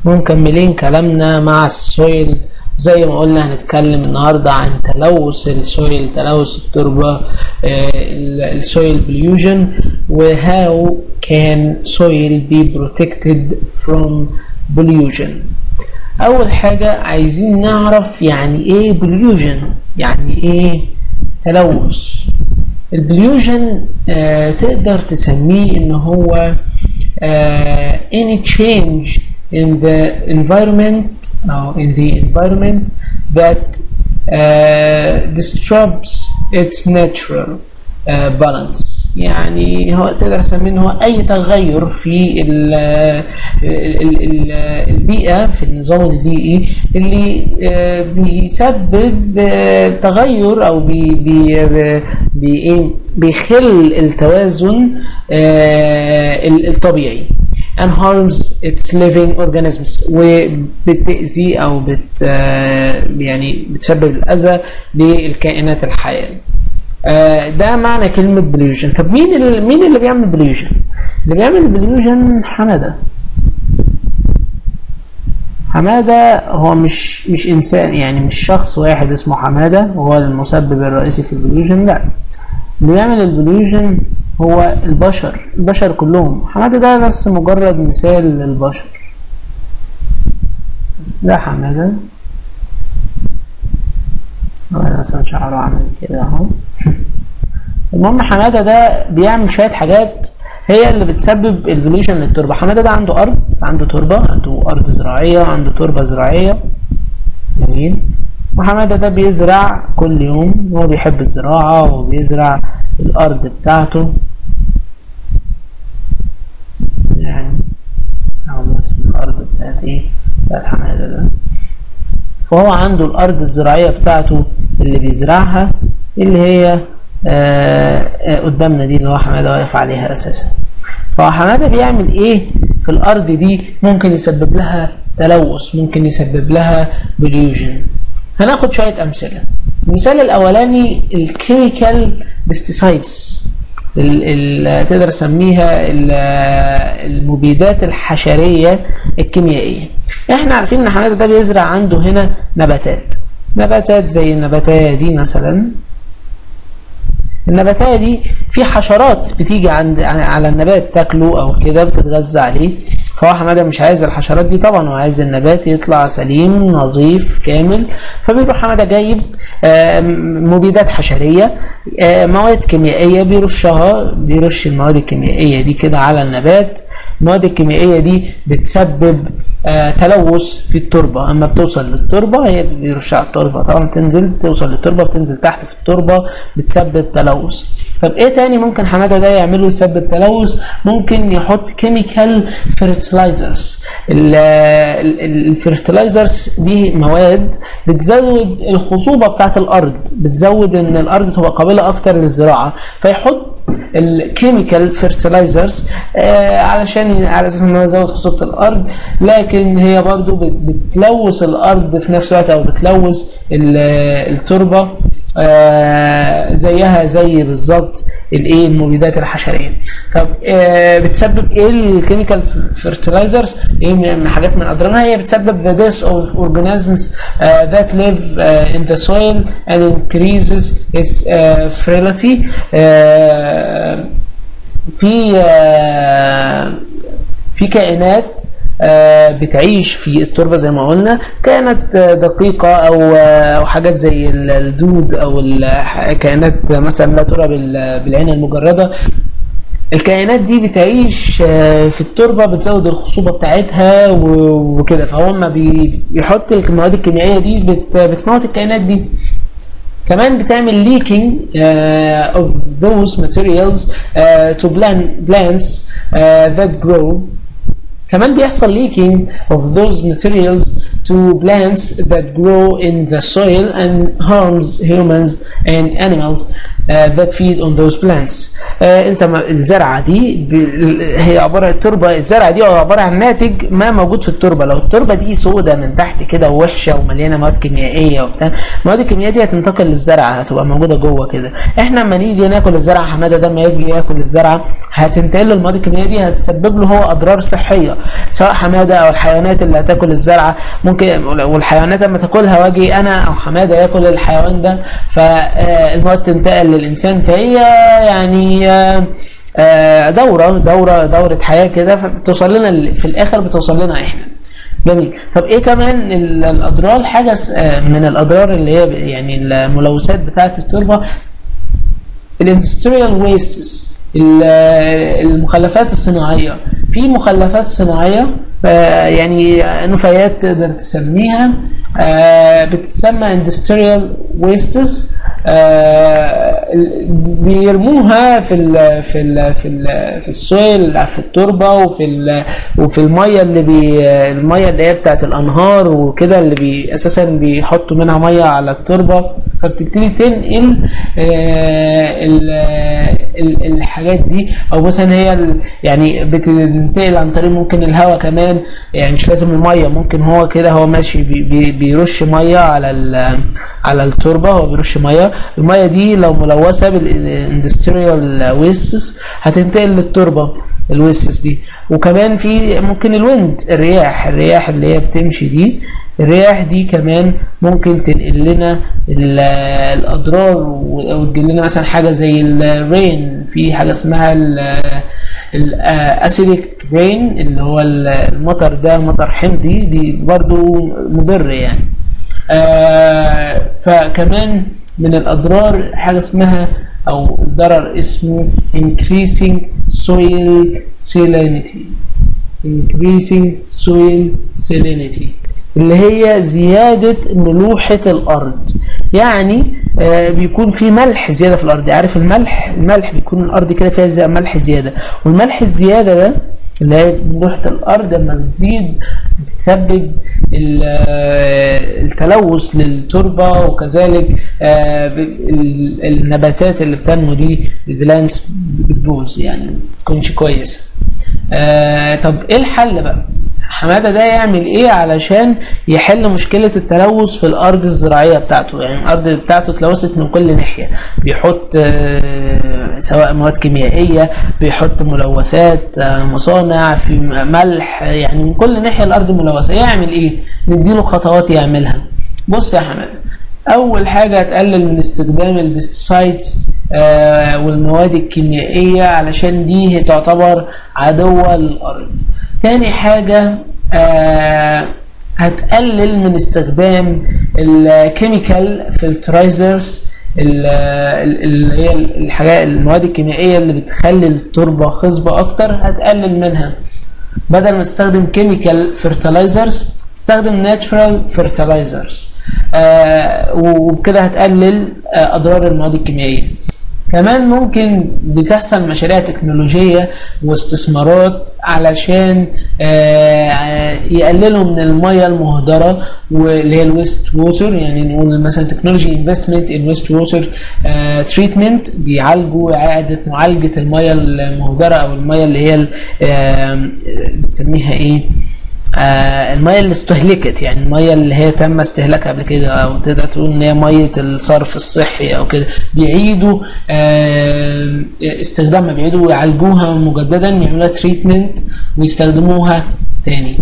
ومكملين كلامنا مع السويل زي ما قلنا هنتكلم النهاردة عن تلوث السويل تلوث التربة السويل بليوجن وهاو كان soil be protected from pollution أول حاجة عايزين نعرف يعني إيه pollution يعني إيه تلوث البليوجن آه تقدر تسميه إن هو آه any change in the environment أو in the environment that uh, disturbs its natural uh, balance يعني هو تقدر تسميه ان هو اي تغير في ال ال ال البيئه في النظام البيئي اللي بيسبب تغير او بي بي بي بيخل التوازن الطبيعي and harms its living organisms وبتأذي او بت يعني بتسبب الاذى للكائنات الحيه ده معنى كلمة بليوجن طب مين اللي مين اللي بيعمل بليوجن؟ اللي بيعمل بليوجن حمادة حمادة هو مش مش إنسان يعني مش شخص واحد اسمه حمادة هو المسبب الرئيسي في البليوجن لا اللي بيعمل البليوجن هو البشر البشر كلهم حمادة ده بس مجرد مثال للبشر ده حمادة مثلا شعره عامل كده اهو المهم حماده ده بيعمل شويه حاجات هي اللي بتسبب البليوشن للتربه حماده ده عنده ارض عنده تربه عنده ارض زراعيه عنده تربه زراعيه جميل وحماده ده بيزرع كل يوم هو بيحب الزراعه وبيزرع الارض بتاعته يعني اهو بس الارض بتاعت ايه بتاعت حماده ده فهو عنده الارض الزراعيه بتاعته اللي بيزرعها اللي هي آآ آآ قدامنا دي اللي هو حماده واقف عليها اساسا فهو حماده بيعمل ايه في الارض دي ممكن يسبب لها تلوث ممكن يسبب لها بليوجن هناخد شويه امثله المثال الاولاني الكيميكال بيستيسايدز تقدر تسميها المبيدات الحشريه الكيميائيه احنا عارفين ان حماده ده بيزرع عنده هنا نباتات نباتات زي النباتايه دي مثلا النباتايه دي في حشرات بتيجي عند على النبات تاكله او كده بتتغذى عليه فهو حماده مش عايز الحشرات دي طبعا هو عايز النبات يطلع سليم نظيف كامل فبيروح حماده جايب مبيدات حشريه مواد كيميائيه بيرشها بيرش المواد الكيميائيه دي كده على النبات المواد الكيميائيه دي بتسبب تلوث في التربه اما بتوصل للتربه هي بيرشها على التربه طبعا تنزل توصل للتربه بتنزل تحت في التربه بتسبب تلوث طب ايه تاني ممكن حماده ده يعمله يسبب تلوث ممكن يحط كيميكال فيرتلايزرز الفيرتلايزرز دي مواد بتزود الخصوبه بتاعت الارض بتزود ان الارض تبقى قابله اكتر للزراعه فيحط الكيميكال فيرتلايزرز آه علشان على اساس ان هو يزود خصوبه الارض لكن هي برضو بتلوث الارض في نفس الوقت او بتلوث التربه آه زيها زي بالظبط الايه المبيدات الحشريه طب آه بتسبب ايه الكيميكال فيرتلايزرز ايه من حاجات من اضرارها هي بتسبب the death of organisms uh, that live uh, in the soil and increases its uh, frailty uh, في uh, في كائنات بتعيش في التربه زي ما قلنا كانت دقيقه او او حاجات زي الدود او الكائنات مثلا لا ترى بالعين المجرده الكائنات دي بتعيش في التربة بتزود الخصوبة بتاعتها وكده فهو ما بيحط المواد الكيميائية دي بتموت الكائنات دي كمان بتعمل leaking uh, of those materials uh, to plant, plants uh, that grow كمان بيحصل leaking of those materials to plants that grow in the soil and harms humans and animals uh, that feed on those plants. Uh, انت ما- الزرعه دي ب- هي عباره التربه الزرعه دي هو عباره عن ناتج ما موجود في التربه لو التربه دي سودة من تحت كده ووحشه ومليانه مواد كيميائيه وبتاع المواد الكيميائيه دي هتنتقل للزرعه هتبقى موجوده جوه كده احنا لما نيجي ناكل الزرعه حماده ده لما يجي ياكل الزرعه هتنتقل له المواد الكيميائيه دي هتسبب له هو اضرار صحيه سواء حماده او الحيوانات اللي هتاكل الزرعه ممكن والحيوانات لما تاكلها واجي انا او حماده ياكل الحيوان ده فالمواد تنتقل للانسان فهي يعني آه، آه، دوره دوره دوره حياه كده فبتوصل لنا ال- في الاخر بتوصل لنا احنا جميل طب ايه كمان ال- الاضرار حاجه س- آه، من الاضرار اللي هي ب- يعني الملوثات بتاعه التربه الاندستريال ويستس المخلفات الصناعيه في مخلفات صناعيه آه، يعني نفايات تقدر تسميها آه، بتسمى اندستريال ويستس بيرموها في ال في ال في ال في السويل في التربه وفي ال وفي الميه اللي بي الميه اللي هي بتاعت الانهار وكده اللي بي اساسا بيحطوا منها ميه على التربه فبتبتدي تنقل آه، ال- ال- الحاجات دي او مثلا هي ال- يعني بتنتقل عن طريق ممكن الهواء كمان يعني مش لازم الميه ممكن هو كده هو ماشي بي بي بيرش ميه على ال- على التربه هو بيرش ميه الميه دي لو ملوثه بالاندستريال ويستس هتنتقل للتربه الويستس دي وكمان في ممكن الويند الرياح الرياح اللي هي بتمشي دي الرياح دي كمان ممكن تنقل لنا ال- الاضرار و- وتجيب لنا مثلا حاجه زي الرين في حاجه اسمها الاسيديك رين اللي هو ال- المطر ده مطر حمضي دي برضو مضر يعني آه، فكمان من الاضرار حاجه اسمها او ضرر اسمه increasing soil salinity increasing soil salinity اللي هي زيادة ملوحة الأرض يعني آه بيكون في ملح زيادة في الأرض عارف الملح الملح بيكون الأرض كده فيها زي ملح زيادة والملح الزيادة ده اللي هي ملوحة الأرض لما بتزيد بتسبب ال- آه، التلوث للتربة وكذلك آه، ب- ال- النباتات اللي بتنمو دي البلانتس بتبوظ يعني ما تكونش كويسة آه طب ايه الحل بقى حماده ده يعمل ايه علشان يحل مشكله التلوث في الارض الزراعيه بتاعته يعني الارض بتاعته اتلوثت من كل ناحيه بيحط آه، سواء مواد كيميائيه بيحط ملوثات آه، مصانع في ملح يعني من كل ناحيه الارض ملوثه يعمل ايه نديله خطوات يعملها بص يا حماده اول حاجه هتقلل من استخدام البستسايدز آه والمواد الكيميائيه علشان دي هي تعتبر عدوه للارض تاني حاجه آه هتقلل من استخدام الكيميكال فلترايزرز اللي هي الحاجات المواد الكيميائيه اللي بتخلي التربه خصبه اكتر هتقلل منها بدل ما تستخدم كيميكال فيرتلايزرز تستخدم ناتشورال فيرتلايزرز وبكده هتقلل آه اضرار المواد الكيميائيه كمان ممكن بتحصل مشاريع تكنولوجية واستثمارات علشان آه، يقللوا من المية المهدرة واللي هي الويست ووتر يعني نقول مثلا تكنولوجي انفستمنت ان ويست ووتر تريتمنت بيعالجوا اعادة معالجة المية المهدرة او المية اللي هي ال- آه، بتسميها ايه آه المية اللي استهلكت يعني المية اللي هي تم استهلاكها قبل كده او تقدر تقول ان هي مية الصرف الصحي او كده بيعيدوا آه استخدامها بيعيدوا يعالجوها مجددا يعملوها تريتمنت ويستخدموها تاني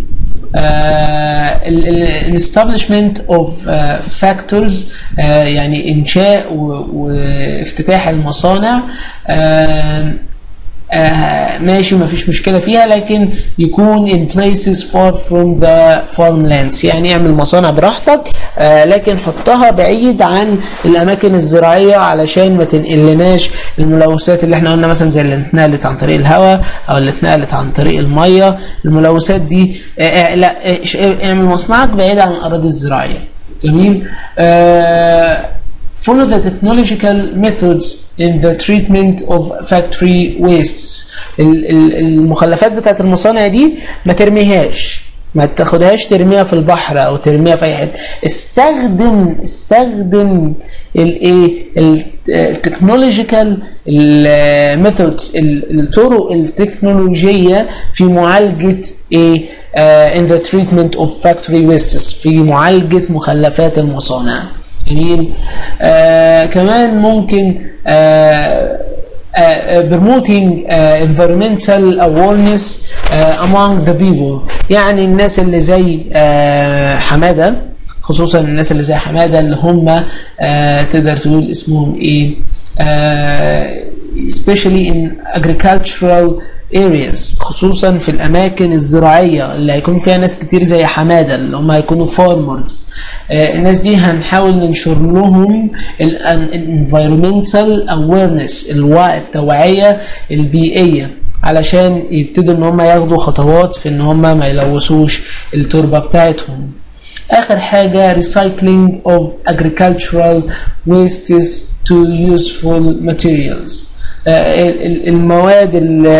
الاستابلشمنت اوف فاكتورز يعني انشاء و- وافتتاح المصانع آه آه ماشي ما فيش مشكلة فيها لكن يكون in places far from the farmlands يعني اعمل مصانع براحتك آه لكن حطها بعيد عن الأماكن الزراعية علشان ما تنقلناش الملوثات اللي احنا قلنا مثلا زي اللي اتنقلت عن طريق الهواء أو اللي اتنقلت عن طريق المية الملوثات دي آه آه لا آه ش- اعمل مصنعك بعيد عن الأراضي الزراعية جميل آه follow the technological methods in the treatment of factory wastes ال- ال- المخلفات بتاعت المصانع دي ما ترميهاش ما تاخدهاش ترميها في البحر او ترميها في اي حته استخدم استخدم الايه التكنولوجيكال الميثودز الطرق التكنولوجيه في معالجه ايه ان ذا تريتمنت اوف فاكتوري ويستس في معالجه مخلفات المصانع جميل آه كمان ممكن آه Uh, promoting uh, environmental awareness uh, among the people يعني الناس اللي زي uh, حماده خصوصا الناس اللي زي حماده اللي هم uh, تقدر تقول اسمهم ايه uh, especially in agricultural areas خصوصا في الاماكن الزراعيه اللي هيكون فيها ناس كتير زي حماده اللي هم هيكونوا فارمرز الناس دي هنحاول ننشر لهم الانفيرومنتال اويرنس التوعيه البيئيه علشان يبتدوا ان هم ياخدوا خطوات في ان هم ما يلوثوش التربه بتاعتهم اخر حاجه recycling of agricultural wastes to useful materials المواد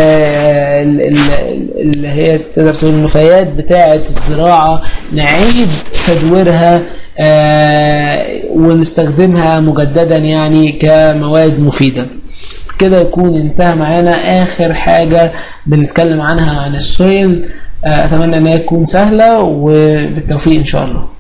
اللي هي تقدر تقول النفايات بتاعه الزراعه نعيد تدويرها ونستخدمها مجددا يعني كمواد مفيده كده يكون انتهى معانا اخر حاجه بنتكلم عنها عن السويل اتمنى انها تكون سهله وبالتوفيق ان شاء الله